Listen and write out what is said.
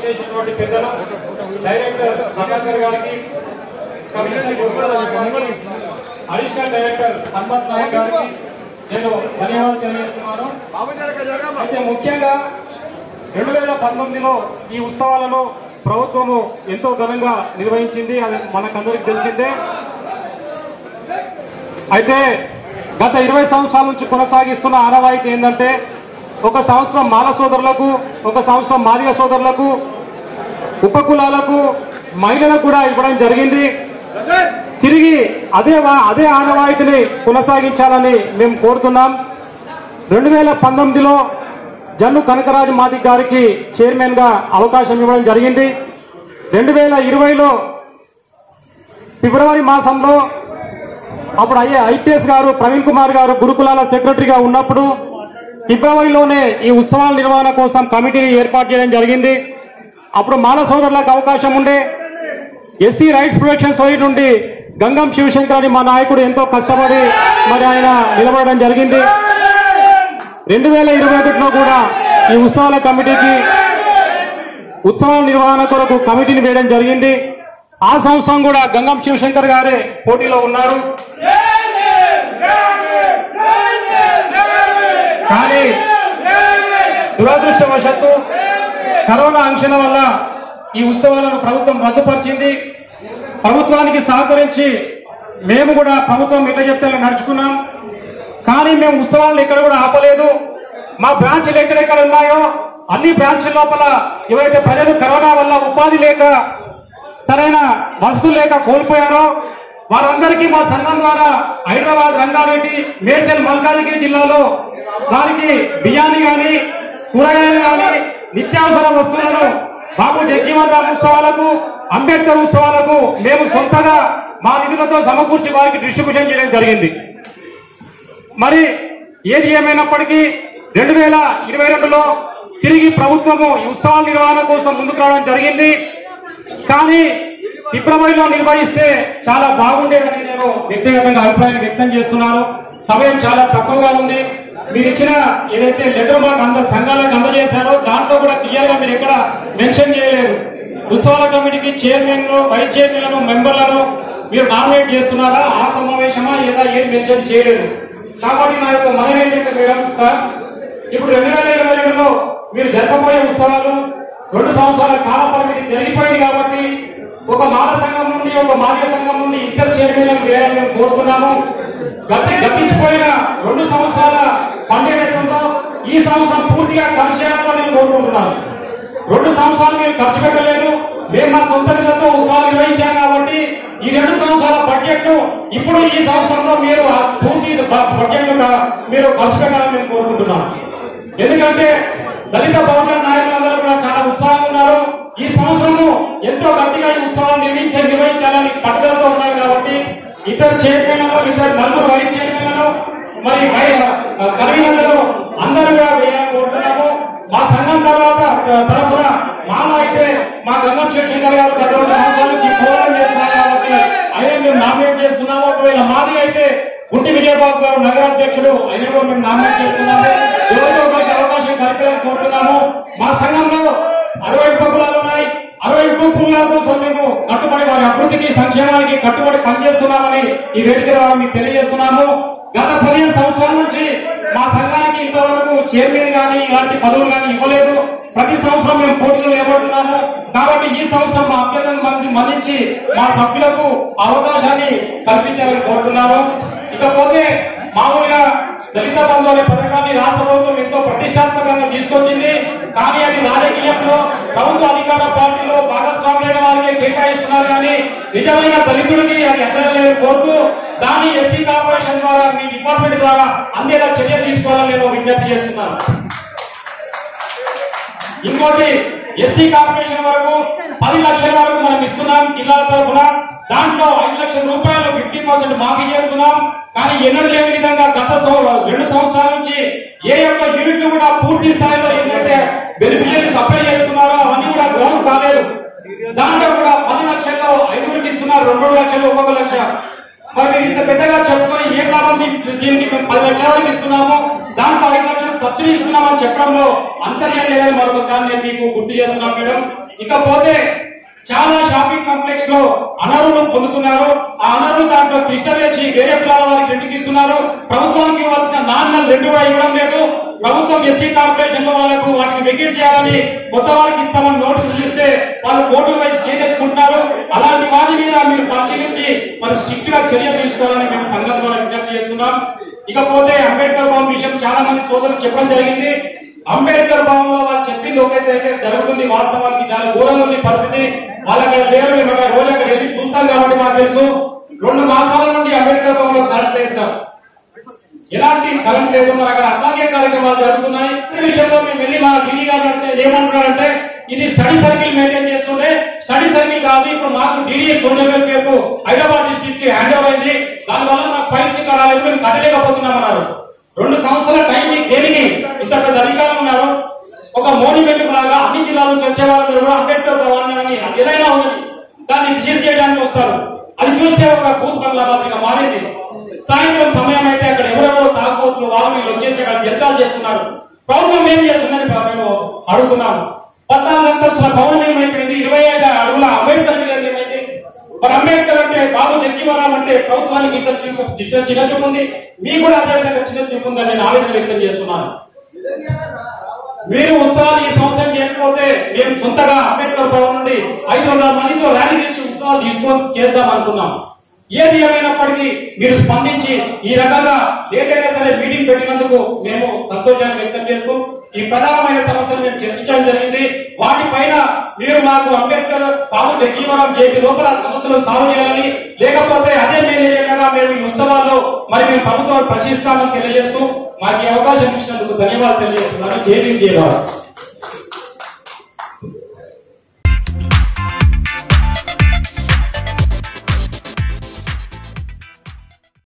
చేసినటువంటి పెద్దలు డైరెక్టర్ ప్రభాకర్ గారికి కమిషన్ గారికి, అడిషనల్ డైరెక్టర్ హనుమంత్ నాయక్ గారికి నేను ధన్యవాదాలు తెలియజేస్తున్నాను అయితే ముఖ్యంగా రెండు వేల పంతొమ్మిదిలో ఈ ఉత్సవాలను ప్రభుత్వము ఎంతో ఘనంగా నిర్వహించింది అది మనకందరికి తెలిసిందే అయితే గత ఇరవై సంవత్సరాల నుంచి కొనసాగిస్తున్న ఆనవాయితీ ఏంటంటే ఒక సంవత్సరం మాల సోదరులకు ఒక సంవత్సరం మాదిగ సోదరులకు ఉపకులాలకు మహిళలకు కూడా ఇవ్వడం జరిగింది తిరిగి అదే వా- అదే ఆనవాయితీని కొనసాగించాలని మేము కోరుతున్నాం రెండు వేల పంతొమ్మిదిలో జన్ను కనకరాజు మాదిక్ గారికి చైర్మన్ గా అవకాశం ఇవ్వడం జరిగింది రెండు వేల ఇరవైలో ఫిబ్రవరి మాసంలో అప్పుడు అయ్యే ఐపీఎస్ గారు ప్రవీణ్ కుమార్ గారు గురుకులాల సెక్రటరీగా ఉన్నప్పుడు ఫిబ్రవరిలోనే ఈ ఉత్సవాల నిర్వహణ కోసం కమిటీని ఏర్పాటు చేయడం జరిగింది అప్పుడు మాల సోదరులకు అవకాశం ఉండే ఎస్సీ రైట్స్ ప్రొటెక్షన్ సొసైటీ నుండి గంగం శివశంకర్ అని మా నాయకుడు ఎంతో కష్టపడి మరి ఆయన నిలబడడం జరిగింది రెండు వేల ఇరవై ఒకటిలో కూడా ఈ ఉత్సవాల కమిటీకి ఉత్సవాల నిర్వహణ కొరకు కమిటీని వేయడం జరిగింది ఆ సంవత్సరం కూడా గంగం శివశంకర్ గారే పోటీలో ఉన్నారు కానీ దురదృష్టవశాత్తు కరోనా ఆంక్షల వల్ల ఈ ఉత్సవాలను ప్రభుత్వం రద్దుపరిచింది ప్రభుత్వానికి సహకరించి మేము కూడా ప్రభుత్వం ఎట్లా చెప్తే అలా నడుచుకున్నాం కానీ మేము ఉత్సవాలను ఎక్కడ కూడా ఆపలేదు మా బ్రాంచ్లు ఎక్కడెక్కడ ఉన్నాయో అన్ని బ్రాంచ్ల లోపల ఎవరైతే ప్రజలు కరోనా వల్ల ఉపాధి లేక సరైన వసతులు లేక కోల్పోయారో వారందరికీ మా సంఘం ద్వారా హైదరాబాద్ రంగారెడ్డి మేడ్చల్ మల్కాజిగిరి జిల్లాలో వారికి బియ్యాన్ని గాని కూరగాయలు గాని నిత్యావసర వస్తువులను బాబు జగ్జీవన్ రామ్ ఉత్సవాలకు అంబేద్కర్ ఉత్సవాలకు మేము సొంతగా మా నిధులతో సమకూర్చి వారికి డిస్ట్రిబ్యూషన్ చేయడం జరిగింది మరి ఏది ఏమైనప్పటికీ రెండు వేల ఇరవై రెండులో తిరిగి ప్రభుత్వము ఈ ఉత్సవాల నిర్వహణ కోసం ముందుకు రావడం జరిగింది కానీ ఫిబ్రవరిలో నిర్వహిస్తే చాలా బాగుండేదని నేను వ్యక్తిగతంగా అభిప్రాయాన్ని వ్యక్తం చేస్తున్నాను సమయం చాలా తక్కువగా ఉంది మీరు ఇచ్చిన ఏదైతే లెటర్ మాకు అంద సంఘాలకు అందజేశారో దాంట్లో కూడా క్లియర్ గా మీరు ఎక్కడ మెన్షన్ చేయలేదు ఉత్సవాల కమిటీకి చైర్మన్ వైస్ చైర్మన్లను మెంబర్లను మీరు నామినేట్ చేస్తున్నారా ఆ సమావేశమా లేదా ఏం మెన్షన్ చేయలేదు కాబట్టి నా యొక్క మనం ఏంటంటే మేడం సార్ ఇప్పుడు రెండు వేల ఇరవై రెండులో మీరు జరపబోయే ఉత్సవాలు రెండు సంవత్సరాల కాల పరిమితి జరిగిపోయింది కాబట్టి ఒక మాల సంఘం నుండి ఒక మాదిక సంఘం నుండి ఇద్దరు చైర్మన్లను వేయాలని మేము కోరుతున్నాము గతి గతించిపోయిన రెండు సంవత్సరాల పండుగ ఈ సంవత్సరం పూర్తిగా ఖర్చు చేయాలని నేను కోరుకుంటున్నాను రెండు సంవత్సరాలు మీరు ఖర్చు పెట్టలేదు మేము మా సొంత నిధులతో ఉత్సవాలు నిర్వహించాం కాబట్టి ఈ రెండు సంవత్సరాల బడ్జెట్ ను ఇప్పుడు ఈ సంవత్సరంలో మీరు ఆ పూర్తి బడ్జెట్ ను మీరు ఖర్చు పెట్టాలని మేము కోరుకుంటున్నాం ఎందుకంటే దళిత బహుజన నాయకులందరూ కూడా చాలా ఉత్సాహంగా ఉన్నారు ఈ సంవత్సరము ఎంతో గట్టిగా ఈ ఉత్సవాలు నిర్మించే నిర్వహించాలని పట్టుదలతో ఉన్నారు కాబట్టి ఇద్దరు చైర్మన్లను ఇద్దరు నలుగురు వైస్ చైర్మన్లను మరి కన్వీనర్లను అందరూ కూడా వేయాలని కోరుతున్నాము మా సంఘం తర్వాత తరఫున మాల అయితే మా గంగం శివశంకర్ గారు గత రెండు సంవత్సరాల నుంచి పోరాటం చేస్తున్నారు కాబట్టి ఆయన మేము నామినేట్ చేస్తున్నాము ఒకవేళ మాది అయితే గుంటి విజయబాబు గారు నగరాధ్యక్షుడు ఆయన కూడా మేము నామినేట్ చేస్తున్నాము ఎవరితో ఒకరికి అవకాశం కల్పించాలని కోరుతున్నాము మా సంఘంలో అరవై ఉపకులాలు ఉన్నాయి అరవై ఉపకులాల కోసం మేము కట్టుబడి వారి అభివృద్ధికి సంక్షేమానికి కట్టుబడి పనిచేస్తున్నామని ఈ వేదిక ద్వారా మీకు తెలియజేస్తున్నాము గత పదిహేను సంవత్సరాల నుంచి మా సంఘానికి ఇంతవరకు చైర్మన్ గాని ఇలాంటి పదవులు గాని ఇవ్వలేదు ప్రతి సంవత్సరం మేము పోటీలు నిలబడుతున్నాము కాబట్టి ఈ సంవత్సరం మా అభ్యర్థులను మంది మన్నించి మా సభ్యులకు అవకాశాన్ని కల్పించాలని కోరుతున్నాము ఇకపోతే మామూలుగా దళిత బంధు అనే పథకాన్ని రాష్ట్ర ప్రభుత్వం ఎంతో ప్రతిష్టాత్మకంగా తీసుకొచ్చింది కానీ అది రాజకీయంలో ప్రభుత్వ అధికార పార్టీలో భాగస్వామ్యమైన వారికి కేటాయిస్తున్నారు కానీ నిజమైన దళితుడికి అది అందలేదు కోరుతూ దాన్ని ఎస్సీ కార్పొరేషన్ ద్వారా మీ డిపార్ట్మెంట్ ద్వారా అందేలా చర్య తీసుకోవాలని నేను విజ్ఞప్తి చేస్తున్నాను ఇంకోటి ఎస్సీ కార్పొరేషన్ వరకు పది లక్షల వరకు మనం ఇస్తున్నాం జిల్లాల తరఫున దాంట్లో ఐదు లక్షల రూపాయలు ఫిఫ్టీ పర్సెంట్ మాఫీ చేస్తున్నాం కానీ ఎన్నడూ లేని విధంగా గత సంవ- రెండు సంవత్సరాల నుంచి ఏ యొక్క యూనిట్లు కూడా పూర్తి స్థాయిలో ఏదైతే బెనిఫిషియరీ సప్లై చేస్తున్నారో అవన్నీ కూడా గ్రౌండ్ కాలేదు దాంట్లో కూడా పది లక్షల్లో ఐదుగురికి ఇస్తున్నారు రెండు లక్షలు ఒక్కొక్క లక్ష మరి మీరు ఇంత పెద్దగా చెప్పుకొని ఏ లాభం దీ- దీనికి మేము పది లక్షల వరకు ఇస్తున్నాము దాంట్లో ఐదు లక్షలు సబ్సిడీ ఇస్తున్నామని చెప్పడంలో అంతర్యం లేదని మరొకసారి నేను మీకు గుర్తు చేస్తున్నాను మేడం ఇకపోతే చాలా షాపింగ్ కాంప్లెక్స్ లో అనర్హులు పొందుతున్నారు ఆ అనర్హులు దాంట్లో క్రిస్టల్ వేసి వేరే కులాల వారికి రెండుకి ఇస్తున్నారు ప్రభుత్వానికి ఇవ్వాల్సిన నాన్న రెండు కూడా ఇవ్వడం లేదు ప్రభుత్వం ఎస్సీ కార్పొరేషన్ వాళ్ళకు వాటిని వెకెట్ చేయాలని కొత్త వారికి ఇస్తామని నోటీసులు ఇస్తే వాళ్ళు కోర్టుల వైపు చేదెచ్చుకుంటున్నారు అలాంటి వారి మీద మీరు పరిశీలించి మరి స్ట్రిక్ట్ గా చర్య తీసుకోవాలని మేము సంఘం ద్వారా విజ్ఞప్తి చేస్తున్నాం ఇకపోతే అంబేద్కర్ భవన్ విషయం చాలా మంది సోదరులు చెప్పడం జరిగింది అంబేద్కర్ భవన్ లో వాళ్ళు చెప్పింది ఒకైతే అయితే జరుగుతుంది వాస్తవానికి చాలా ఘోరంగా ఉంది పరిస్థితి వాళ్ళకి దేవుడు మేము రోజు అక్కడ వెళ్ళి చూస్తాం కాబట్టి మాకు తెలుసు రెండు మాసాల నుండి అంబేద్కర్ భవన్ లో కరెంట్ వేస్తాం ఎలాంటి కరెంట్ లేదు మరి అక్కడ అసాధ్య కార్యక్రమాలు జరుగుతున్నాయి ఈ విషయంలో మేము వెళ్ళి మా డీడీ గారు అంటే ఏమంటున్నారంటే ఇది స్టడీ సర్కిల్ మెయింటైన్ చేస్తుంటే స్టడీ సర్కిల్ కాదు ఇప్పుడు మాకు డీడీ తొందరగా పేరు హైదరాబాద్ డిస్ట్రిక్ట్ కి హ్యాండ్ ఓవర్ అయింది దానివల్ల మాకు ఫైల్స్ ఇంకా రాలేదు మేము కట్టలేకపోతున్నామన్నారు రెండు సంవత్సరాల టైం దేనికి ఇంత పెద్ద అధికారులు ఉన్నారు ఒక మోనిమెంట్ లాగా అన్ని జిల్లాల నుంచి వచ్చే వాళ్ళు కూడా అంబేద్కర్ భవన్ అని ఏదైనా ఉంది దాన్ని విజిట్ చేయడానికి వస్తారు అది చూస్తే ఒక బూత్ బంగ్లా మాదిరిగా మారింది సాయంత్రం సమయం అయితే అక్కడ ఎవరెవరో తాగుబోతులు వాళ్ళు వీళ్ళు వచ్చేసి అక్కడ జల్సాలు చేస్తున్నారు ప్రభుత్వం ఏం చేస్తుందని మేము అడుగుతున్నాము పద్నాలుగు అంతస్తుల భవనం ఏమైపోయింది ఇరవై ఐదు అడుగుల అంబేద్కర్ విగ్రహం ఏమైంది మరి అంబేద్కర్ అంటే బాబు జగ్జీవరాం అంటే ప్రభుత్వానికి ఇంత చిన్న చిన్న చిన్న చూపు ఉంది మీకు కూడా అదే విధంగా చిన్న చూపు ఉందని నేను ఆవేదన వ్యక్తం చేస్తున్నాను మీరు ఉత్సవాలు ఈ సంవత్సరం చేయకపోతే మేము సొంతగా అంబేద్కర్ భవన్ నుండి ఐదు వందల మందితో ర్యాలీ చేసి ఉత్సవాలు తీసుకొని చేద్దాం అనుకున్నాం ఏది ఏమైనప్పటికీ మీరు స్పందించి ఈ రకంగా లేట్ అయినా సరే మీటింగ్ పెట్టినందుకు మేము సంతోషాన్ని వ్యక్తం చేస్తూ ఈ ప్రధానమైన సమస్యలు మేము చర్చించడం జరిగింది వాటిపైన మీరు మాకు అంబేద్కర్ బాబు జగ్జీవనం చేతి లోపల ఆ సమస్యలు సాల్వ్ చేయాలని లేకపోతే అదే మేనేజర్గా మేము ఈ ఉత్సవాల్లో మరి మేము ప్రభుత్వాన్ని ప్రశ్నిస్తామని తెలియజేస్తూ మాకు ఈ అవకాశం ఇచ్చినందుకు ధన్యవాదాలు తెలియజేస్తున్నాను జై భీమ్ జై భారత్